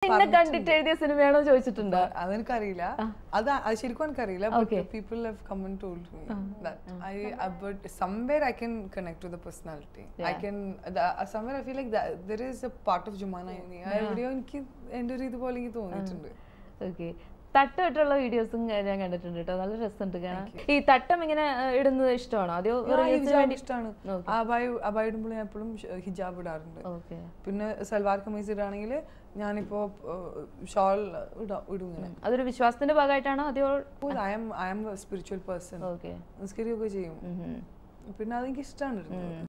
എന്നെ കണ്ടിട്ട് എഴുതിയ സിനിമയാണോ ചോദിച്ചിട്ടുണ്ടോ അതെനിക്കറിയില്ല അത് അത് ശരിക്കും എനിക്കറിയില്ല people have come and told me I but somewhere I can connect to the personality I can somewhere I feel like there is a part of Jumana എവിടെയോ എനിക്ക് എൻ്റെ ഒരു ഇതുപോലെ എനിക്ക് തോന്നിയിട്ടുണ്ട് ഓക്കെ തട്ടുമായിട്ടുള്ള വീഡിയോസും ഞാൻ കണ്ടിട്ടുണ്ട് കേട്ടോ നല്ല രസമുണ്ട് കാണാൻ ഈ തട്ടം ഇങ്ങനെ ആ, ഇടുന്നത് ഇഷ്ടമാണോ അതെയോ ഹിജാബ് വേണ്ടി ഇഷ്ടമാണ് അബായി അബായി ഇടുമ്പോൾ ഞാൻ എപ്പോഴും ഹിജാബ് ഇടാറുണ്ട് ഓക്കെ പിന്നെ സൽവാർ കമീസ് ഇടാണെങ്കിൽ ഞാനിപ്പോ ഷോൾ ഇടും ഇങ്ങനെ അതൊരു വിശ്വാസത്തിന്റെ ഭാഗമായിട്ടാണോ അതെയോ I am I am spiritual person okay നിസ്കരിക്കുകയൊക്കെ ചെയ്യും പിന്നെ അതെനിക്ക് ഇഷ്ടമാണ്